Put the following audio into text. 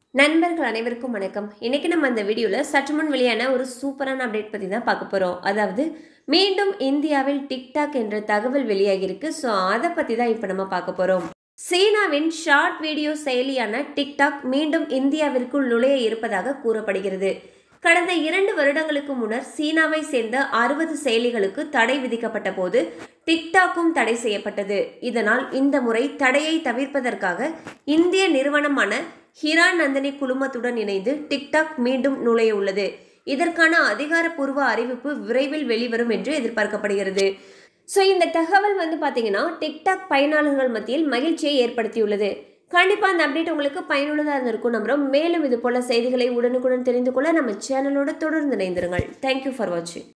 நண்பர்கள் அனைவருக்கும் வணக்கம் இன்னைக்கு நம்ம அந்த வீடியோவில் சற்று முன் வெளியான ஒரு சூப்பரான அப்டேட் பற்றி தான் பார்க்க போகிறோம் அதாவது மீண்டும் இந்தியாவில் டிக்டாக் என்ற தகவல் வெளியாகியிருக்கு ஸோ அதை பற்றி தான் இப்போ நம்ம பார்க்க போகிறோம் சீனாவின் ஷார்ட் வீடியோ செயலியான டிக்டாக் மீண்டும் இந்தியாவிற்குள் நுழைய இருப்பதாக கூறப்படுகிறது கடந்த இரண்டு வருடங்களுக்கு முன்னர் சீனாவை சேர்ந்த அறுபது செயலிகளுக்கு தடை விதிக்கப்பட்ட போது டிக்டாக்கும் தடை செய்யப்பட்டது இதனால் இந்த முறை தடையை தவிர்ப்பதற்காக இந்திய நிறுவனமான ஹிரான் நந்தினி குழுமத்துடன் இணைந்து டிக்டாக் மீண்டும் நுழைய உள்ளது இதற்கான அதிகாரப்பூர்வ அறிவிப்பு விரைவில் வெளிவரும் என்று எதிர்பார்க்கப்படுகிறது ஸோ இந்த தகவல் வந்து பார்த்தீங்கன்னா டிக்டாக் பயனாளர்கள் மத்தியில் மகிழ்ச்சியை ஏற்படுத்தியுள்ளது கண்டிப்பாக அந்த அப்டேட் உங்களுக்கு பயனுள்ளதாக இருந்திருக்கும் நம்புறோம் மேலும் இது போல செய்திகளை உடனுக்குடன் தெரிந்து கொள்ள நம்ம சேனலோட தொடர்ந்து இணைந்திருங்கள் தேங்க்யூ ஃபார் வாட்சிங்